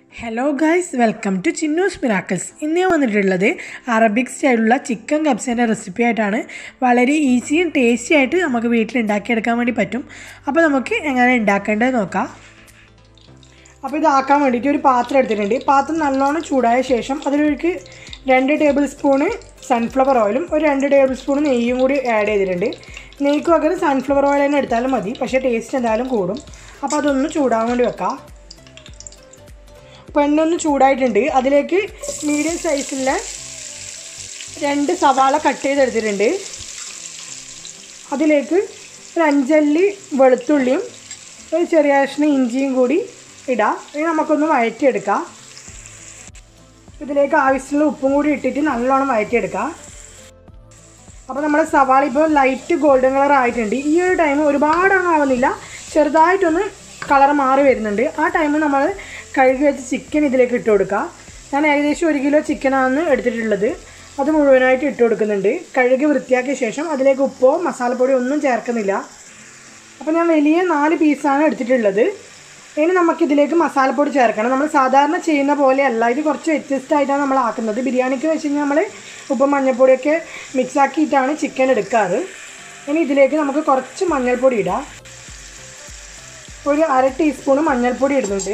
hello guys welcome to Chinnoos miracles ഇന്ന് ഞാൻ വന്നിട്ടുള്ളത് അറബിക് സ്റ്റൈലുള്ള ചിക്കൻ കബ്സേൻ്റെ റെസിപ്പി ആയിട്ടാണ് വളരെ ഈസിയും ടേസ്റ്റി ആയിട്ട് നമുക്ക് വീട്ടിൽ ഉണ്ടാക്കിയെടുക്കാൻ വേണ്ടി പറ്റും അപ്പോൾ നമുക്ക് എങ്ങനെ ഉണ്ടാക്കേണ്ടത് നോക്കാം അപ്പോൾ ഇതാക്കാൻ വേണ്ടിയിട്ട് ഒരു പാത്രം എടുത്തിട്ടുണ്ട് പാത്രം നല്ലോണം ചൂടായ ശേഷം അതിലേക്ക് രണ്ട് ടേബിൾ സ്പൂണ് സൺഫ്ലവർ ഓയിലും ഒരു രണ്ട് ടേബിൾ സ്പൂൺ നെയ്യും കൂടി ആഡ് ചെയ്തിട്ടുണ്ട് നെയ്ക്ക് പകരം സൺഫ്ലവർ ഓയിൽ തന്നെ എടുത്താലും മതി പക്ഷേ ടേസ്റ്റ് എന്തായാലും കൂടും അപ്പോൾ അതൊന്ന് ചൂടാൻ വേണ്ടി വെക്കാം അപ്പോൾ എണ്ണ ഒന്ന് ചൂടായിട്ടുണ്ട് അതിലേക്ക് മീഡിയം സൈസിലുള്ള രണ്ട് സവാള കട്ട് ചെയ്തെടുത്തിട്ടുണ്ട് അതിലേക്ക് ഒരു അഞ്ചല്ലി വെളുത്തുള്ളിയും ഒരു ചെറിയ കഷ്ണം ഇഞ്ചിയും കൂടി ഇടാം ഇനി നമുക്കൊന്ന് വഴറ്റിയെടുക്കാം ഇതിലേക്ക് ആവശ്യമുള്ള ഉപ്പും കൂടി ഇട്ടിട്ട് നല്ലോണം വഴറ്റിയെടുക്കാം അപ്പോൾ നമ്മുടെ സവാള ഇപ്പോൾ ലൈറ്റ് ഗോൾഡൻ കളർ ആയിട്ടുണ്ട് ഈ ഒരു ടൈം ഒരുപാടൊന്നും ആവുന്നില്ല ചെറുതായിട്ടൊന്ന് കളർ മാറി വരുന്നുണ്ട് ആ ടൈമിൽ നമ്മൾ കഴുകി വെച്ച് ചിക്കൻ ഇതിലേക്ക് ഇട്ട് കൊടുക്കുക ഞാൻ ഏകദേശം ഒരു കിലോ ചിക്കനാണ് എടുത്തിട്ടുള്ളത് അത് മുഴുവനായിട്ട് ഇട്ട് കൊടുക്കുന്നുണ്ട് കഴുകി വൃത്തിയാക്കിയ ശേഷം അതിലേക്ക് ഉപ്പോ മസാലപ്പൊടിയോ ഒന്നും ചേർക്കുന്നില്ല അപ്പോൾ ഞാൻ വലിയ നാല് പീസാണ് എടുത്തിട്ടുള്ളത് ഇനി നമുക്കിതിലേക്ക് മസാലപ്പൊടി ചേർക്കണം നമ്മൾ സാധാരണ ചെയ്യുന്ന പോലെയല്ല ഇത് കുറച്ച് വ്യത്യസ്തമായിട്ടാണ് നമ്മൾ ആക്കുന്നത് ബിരിയാണിക്ക് വെച്ച് കഴിഞ്ഞാൽ നമ്മൾ ഉപ്പും മഞ്ഞൾപ്പൊടിയൊക്കെ മിക്സ് ആക്കിയിട്ടാണ് ചിക്കൻ എടുക്കാറ് ഇനി ഇതിലേക്ക് നമുക്ക് കുറച്ച് മഞ്ഞൾപ്പൊടി ഇടാം ഒരു അര ടീസ്പൂൺ മഞ്ഞൾപ്പൊടി ഇടുന്നുണ്ട്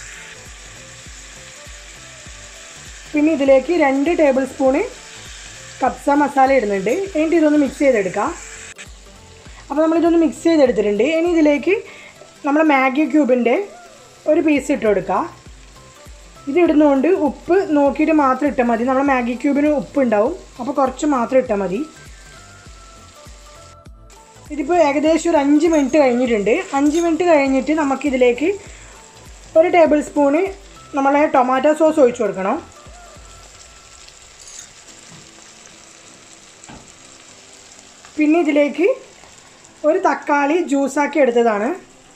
പിന്നെ ഇതിലേക്ക് രണ്ട് ടേബിൾ സ്പൂണ് കപ്സ മസാല ഇടുന്നുണ്ട് എന്നിട്ട് ഇതൊന്ന് മിക്സ് ചെയ്തെടുക്കാം അപ്പോൾ നമ്മളിതൊന്ന് മിക്സ് ചെയ്തെടുത്തിട്ടുണ്ട് ഇനി ഇതിലേക്ക് നമ്മൾ മാഗി ക്യൂബിൻ്റെ ഒരു പീസ് ഇട്ട് കൊടുക്കുക ഇത് ഇടുന്നതുകൊണ്ട് ഉപ്പ് നോക്കിയിട്ട് മാത്രം ഇട്ടാൽ മതി നമ്മൾ മാഗി ക്യൂബിന് ഉപ്പ് ഉണ്ടാവും അപ്പോൾ കുറച്ച് മാത്രം ഇട്ടാൽ മതി ഇതിപ്പോൾ ഏകദേശം ഒരു അഞ്ച് മിനിറ്റ് കഴിഞ്ഞിട്ടുണ്ട് അഞ്ച് മിനിറ്റ് കഴിഞ്ഞിട്ട് നമുക്കിതിലേക്ക് ഒരു ടേബിൾ സ്പൂണ് നമ്മളെ ടൊമാറ്റോ സോസ് ഒഴിച്ചു കൊടുക്കണം പിന്നെ ഇതിലേക്ക് ഒരു തക്കാളി ജ്യൂസാക്കി എടുത്തതാണ്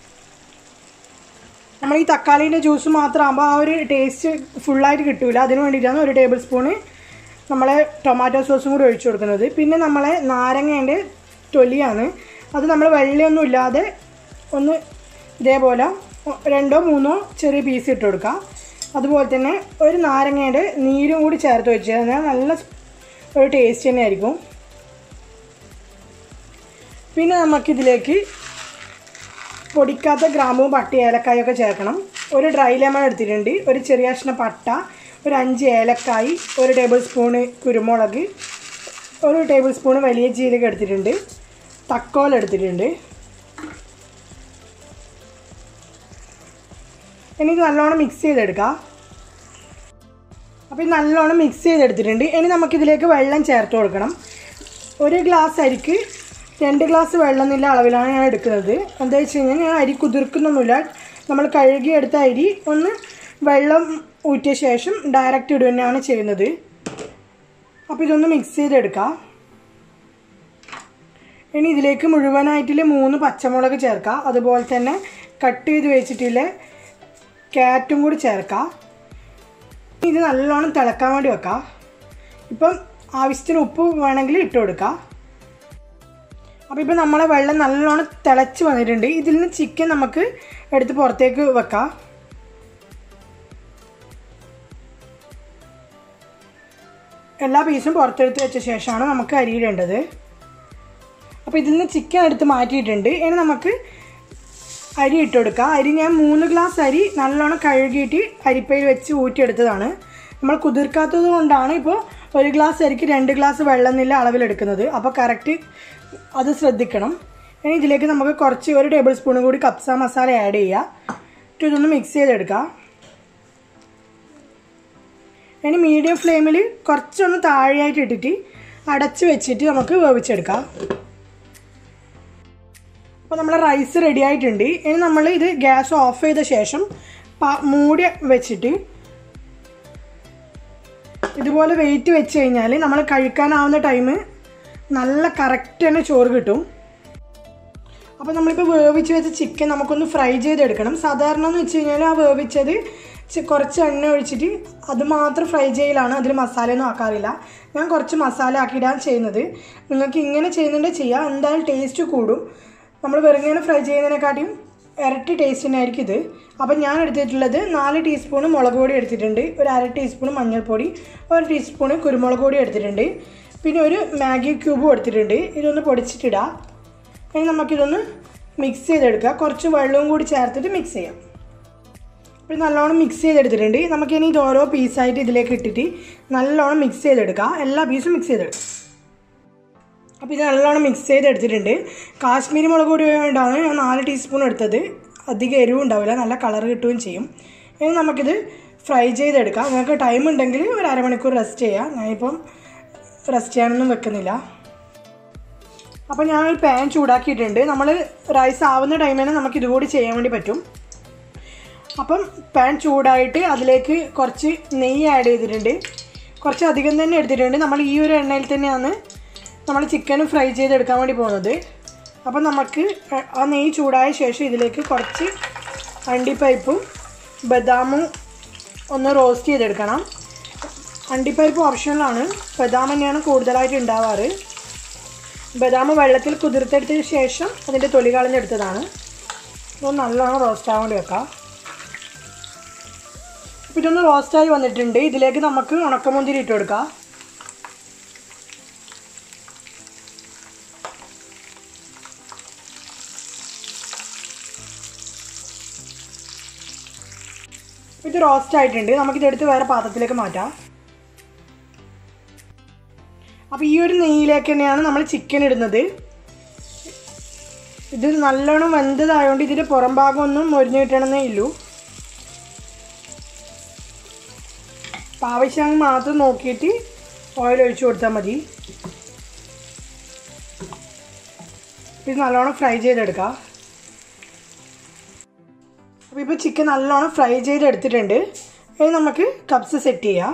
നമ്മൾ ഈ തക്കാളീൻ്റെ ജ്യൂസ് മാത്രമാകുമ്പോൾ ആ ഒരു ടേസ്റ്റ് ഫുള്ളായിട്ട് കിട്ടില്ല അതിന് വേണ്ടിയിട്ടാണ് ഒരു ടേബിൾ സ്പൂണ് നമ്മളെ ടൊമാറ്റോ സോസും കൂടി ഒഴിച്ചു കൊടുക്കുന്നത് പിന്നെ നമ്മളെ നാരങ്ങേൻ്റെ തൊലിയാണ് അത് നമ്മൾ വെള്ളയൊന്നും ഇല്ലാതെ ഒന്ന് ഇതേപോലെ രണ്ടോ മൂന്നോ ചെറിയ പീസ് ഇട്ട് കൊടുക്കുക അതുപോലെ തന്നെ ഒരു നാരങ്ങയുടെ നീരും കൂടി ചേർത്ത് വെച്ച് കഴിഞ്ഞാൽ നല്ല ഒരു ടേസ്റ്റ് തന്നെ ആയിരിക്കും പിന്നെ നമുക്കിതിലേക്ക് പൊടിക്കാത്ത ഗ്രാമ്പും പട്ടി ഏലക്കായൊക്കെ ചേർക്കണം ഒരു ഡ്രൈ ലെമൺ എടുത്തിട്ടുണ്ട് ഒരു ചെറിയ കഷ്ണം പട്ട ഒരു അഞ്ച് ഏലക്കായി ഒരു ടേബിൾ സ്പൂണ് കുരുമുളക് ഒരു ടേബിൾ സ്പൂണ് വലിയ ജീരകം എടുത്തിട്ടുണ്ട് തക്കോൽ എടുത്തിട്ടുണ്ട് ഇനി ഇത് നല്ലോണം മിക്സ് ചെയ്തെടുക്കാം അപ്പോൾ ഇത് നല്ലോണം മിക്സ് ചെയ്തെടുത്തിട്ടുണ്ട് ഇനി നമുക്കിതിലേക്ക് വെള്ളം ചേർത്ത് കൊടുക്കണം ഒരു ഗ്ലാസ് അരിക്ക് രണ്ട് ഗ്ലാസ് വെള്ളം എന്നുള്ള അളവിലാണ് ഞാൻ എടുക്കുന്നത് എന്താ വെച്ച് കഴിഞ്ഞാൽ ഞാൻ അരി കുതിർക്കുന്നൊന്നുമില്ല നമ്മൾ കഴുകിയെടുത്ത അരി ഒന്ന് വെള്ളം ഊറ്റിയ ശേഷം ഡയറക്റ്റ് ഇടുക തന്നെയാണ് ചെയ്യുന്നത് അപ്പോൾ ഇതൊന്ന് മിക്സ് ചെയ്തെടുക്കാം ഇനി ഇതിലേക്ക് മുഴുവനായിട്ടിൽ മൂന്ന് പച്ചമുളക് ചേർക്കാം അതുപോലെ തന്നെ കട്ട് ചെയ്ത് വെച്ചിട്ടുള്ള ക്യാരറ്റും കൂടി ചേർക്കാം ഇത് നല്ലോണം തിളക്കാൻ വേണ്ടി വെക്കാം ഇപ്പം ആവശ്യത്തിന് ഉപ്പ് വേണമെങ്കിൽ ഇട്ട് കൊടുക്കാം അപ്പോൾ ഇപ്പോൾ നമ്മളെ വെള്ളം നല്ലോണം തിളച്ച് വന്നിട്ടുണ്ട് ഇതിൽ നിന്ന് ചിക്കൻ നമുക്ക് എടുത്ത് പുറത്തേക്ക് വെക്കാം എല്ലാ പീസും പുറത്തെടുത്ത് വെച്ച ശേഷമാണ് നമുക്ക് അരിയിടേണ്ടത് അപ്പോൾ ഇതിൽ നിന്ന് ചിക്കൻ എടുത്ത് മാറ്റിയിട്ടുണ്ട് ഇനി നമുക്ക് അരി ഇട്ട് കൊടുക്കുക അരി ഞാൻ മൂന്ന് ഗ്ലാസ് അരി നല്ലോണം കഴുകിയിട്ട് അരിപ്പയിൽ വെച്ച് ഊറ്റിയെടുത്തതാണ് നമ്മൾ കുതിർക്കാത്തത് കൊണ്ടാണ് ഇപ്പോൾ ഒരു ഗ്ലാസ് അരിക്ക് രണ്ട് ഗ്ലാസ് വെള്ളം നില അളവിലെടുക്കുന്നത് അപ്പോൾ കറക്റ്റ് അത് ശ്രദ്ധിക്കണം ഇനി ഇതിലേക്ക് നമുക്ക് കുറച്ച് ഒരു ടേബിൾ സ്പൂൺ കൂടി കപ്സ മസാല ആഡ് ചെയ്യുക ഇതൊന്ന് മിക്സ് ചെയ്തെടുക്കുക ഇനി മീഡിയം ഫ്ലെയിമിൽ കുറച്ചൊന്ന് താഴെയായിട്ട് ഇട്ടിട്ട് അടച്ച് വെച്ചിട്ട് നമുക്ക് വേവിച്ചെടുക്കാം അപ്പോൾ നമ്മുടെ റൈസ് റെഡി ആയിട്ടുണ്ട് ഇനി നമ്മൾ ഇത് ഗ്യാസ് ഓഫ് ചെയ്ത ശേഷം മൂടി വെച്ചിട്ട് ഇതുപോലെ വെയിറ്റ് വെച്ച് കഴിഞ്ഞാൽ നമ്മൾ കഴിക്കാനാവുന്ന ടൈം നല്ല കറക്റ്റ് തന്നെ ചോറ് കിട്ടും അപ്പോൾ നമ്മളിപ്പോൾ വേവിച്ച് വെച്ച ചിക്കൻ നമുക്കൊന്ന് ഫ്രൈ ചെയ്തെടുക്കണം സാധാരണ എന്ന് വെച്ച് കഴിഞ്ഞാൽ ആ വേവിച്ചത് കുറച്ച് എണ്ണ ഒഴിച്ചിട്ട് അത് മാത്രം ഫ്രൈ ചെയ്യലാണ് അതിൽ മസാലയൊന്നും ആക്കാറില്ല ഞാൻ കുറച്ച് മസാല ആക്കിയിട്ടാണ് ചെയ്യുന്നത് നിങ്ങൾക്ക് ഇങ്ങനെ ചെയ്യുന്നുണ്ടെങ്കിൽ ചെയ്യാം എന്തായാലും ടേസ്റ്റ് കൂടും നമ്മൾ വെറുങ്ങനെ ഫ്രൈ ചെയ്യുന്നതിനെക്കാട്ടിയും ഇരട്ടി ടേസ്റ്റ് തന്നെയായിരിക്കും ഇത് അപ്പം ഞാൻ എടുത്തിട്ടുള്ളത് നാല് ടീസ്പൂൺ മുളക് പൊടി എടുത്തിട്ടുണ്ട് ഒരു അര ടീസ്പൂൺ മഞ്ഞൾപ്പൊടി ഒരു ടീസ്പൂൺ കുരുമുളക് പൊടി എടുത്തിട്ടുണ്ട് പിന്നെ ഒരു മാഗി ക്യൂബും എടുത്തിട്ടുണ്ട് ഇതൊന്ന് പൊടിച്ചിട്ടിടാം ഇനി നമുക്കിതൊന്ന് മിക്സ് ചെയ്തെടുക്കുക കുറച്ച് വെള്ളവും കൂടി ചേർത്തിട്ട് മിക്സ് ചെയ്യാം അപ്പോൾ നല്ലോണം മിക്സ് ചെയ്തെടുത്തിട്ടുണ്ട് നമുക്കിനി ഇത് ഓരോ പീസായിട്ട് ഇതിലേക്ക് ഇട്ടിട്ട് നല്ലോണം മിക്സ് ചെയ്തെടുക്കാം എല്ലാ പീസും മിക്സ് ചെയ്തെടുക്കാം അപ്പോൾ ഇത് നല്ലോണം മിക്സ് ചെയ്തെടുത്തിട്ടുണ്ട് കാശ്മീരി മുളക് പൊടി കൊണ്ടാണ് ഞാൻ നാല് ടീസ്പൂൺ എടുത്തത് അധികം എരിവും ഉണ്ടാവില്ല നല്ല കളർ കിട്ടുകയും ചെയ്യും ഇനി നമുക്കിത് ഫ്രൈ ചെയ്തെടുക്കാം നിങ്ങൾക്ക് ടൈം ഉണ്ടെങ്കിൽ ഒരു അരമണിക്കൂർ റെസ്റ്റ് ചെയ്യാം ഞാനിപ്പം റെസ്റ്റ് ചെയ്യാനൊന്നും വെക്കുന്നില്ല അപ്പോൾ ഞാൻ ഒരു പാൻ ചൂടാക്കിയിട്ടുണ്ട് നമ്മൾ റൈസ് ആവുന്ന ടൈമിൽ നമുക്ക് ഇതുകൂടി ചെയ്യാൻ വേണ്ടി പറ്റും അപ്പം പാൻ ചൂടായിട്ട് അതിലേക്ക് കുറച്ച് നെയ്യ് ആഡ് ചെയ്തിട്ടുണ്ട് കുറച്ച് അധികം തന്നെ എടുത്തിട്ടുണ്ട് നമ്മൾ ഈ ഒരു എണ്ണയിൽ തന്നെയാണ് നമ്മൾ ചിക്കൻ ഫ്രൈ ചെയ്തെടുക്കാൻ വേണ്ടി പോകുന്നത് അപ്പം നമുക്ക് ആ നെയ്യ് ചൂടായ ശേഷം ഇതിലേക്ക് കുറച്ച് അണ്ടിപ്പരിപ്പും ബദാമും ഒന്ന് റോസ്റ്റ് ചെയ്തെടുക്കണം അണ്ടിപ്പരിപ്പ് ഓപ്ഷണലാണ് ബദാം തന്നെയാണ് കൂടുതലായിട്ട് ഉണ്ടാവാറ് ബദാം വെള്ളത്തിൽ കുതിർത്തെടുത്തതിന് ശേഷം അതിൻ്റെ തൊലി കളഞ്ഞെടുത്തതാണ് ഇത് നല്ലോണം റോസ്റ്റ് ആവാൻ വേണ്ടി വെക്കാം അപ്പോൾ ഇതൊന്ന് റോസ്റ്റായി വന്നിട്ടുണ്ട് ഇതിലേക്ക് നമുക്ക് ഉണക്കമുന്തിരി ഇട്ട് കൊടുക്കാം ഇത് റോസ്റ്റ് ആയിട്ടുണ്ട് നമുക്കിതെടുത്ത് വേറെ പാത്രത്തിലേക്ക് മാറ്റാം അപ്പോൾ ഈ ഒരു നെയ്യിലേക്ക് തന്നെയാണ് നമ്മൾ ചിക്കൻ ഇടുന്നത് ഇത് നല്ലോണം വെന്തതായതുകൊണ്ട് ഇതിൻ്റെ പുറം ഭാഗമൊന്നും മൊരിഞ്ഞ് കിട്ടണമെന്നേ ഉള്ളൂ അപ്പം ആവശ്യമെങ്കിൽ മാത്രം നോക്കിയിട്ട് ഓയിൽ ഒഴിച്ചു കൊടുത്താൽ മതി ഇത് നല്ലോണം ഫ്രൈ ചെയ്തെടുക്കാം അപ്പോൾ ഇപ്പോൾ ചിക്കൻ നല്ലോണം ഫ്രൈ ചെയ്തെടുത്തിട്ടുണ്ട് ഇനി നമുക്ക് കപ്സ് സെറ്റ് ചെയ്യാം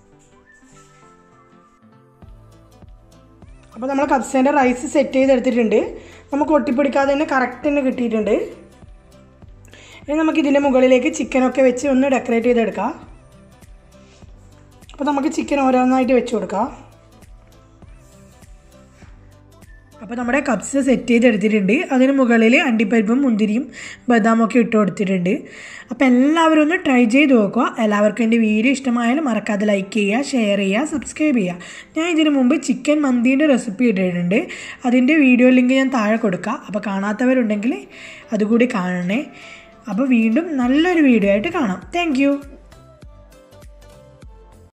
അപ്പോൾ നമ്മൾ കപ്സേൻ്റെ റൈസ് സെറ്റ് ചെയ്തെടുത്തിട്ടുണ്ട് നമുക്ക് ഒട്ടിപ്പിടിക്കാതെ തന്നെ കറക്റ്റ് തന്നെ കിട്ടിയിട്ടുണ്ട് ഇനി നമുക്ക് ഇതിൻ്റെ മുകളിലേക്ക് ചിക്കനൊക്കെ വെച്ച് ഒന്ന് ഡെക്കറേറ്റ് ചെയ്തെടുക്കാം അപ്പോൾ നമുക്ക് ചിക്കൻ ഓരോന്നായിട്ട് വെച്ച് കൊടുക്കാം അപ്പോൾ നമ്മുടെ കപ്സ് സെറ്റ് ചെയ്തെടുത്തിട്ടുണ്ട് അതിന് മുകളിൽ അണ്ടിപ്പരിപ്പും മുന്തിരിയും ബദാമൊക്കെ ഇട്ട് കൊടുത്തിട്ടുണ്ട് അപ്പോൾ എല്ലാവരും ഒന്ന് ട്രൈ ചെയ്ത് നോക്കുക എല്ലാവർക്കും എൻ്റെ വീഡിയോ ഇഷ്ടമായാലും മറക്കാതെ ലൈക്ക് ചെയ്യുക ഷെയർ ചെയ്യുക സബ്സ്ക്രൈബ് ചെയ്യുക ഞാൻ ഇതിനു മുമ്പ് ചിക്കൻ മന്തീൻ്റെ റെസിപ്പി ഇട്ടിട്ടുണ്ട് അതിൻ്റെ വീഡിയോ ലിങ്ക് ഞാൻ താഴെ കൊടുക്കാം അപ്പോൾ കാണാത്തവരുണ്ടെങ്കിൽ അതുകൂടി കാണണേ അപ്പോൾ വീണ്ടും നല്ലൊരു വീഡിയോ ആയിട്ട് കാണാം താങ്ക്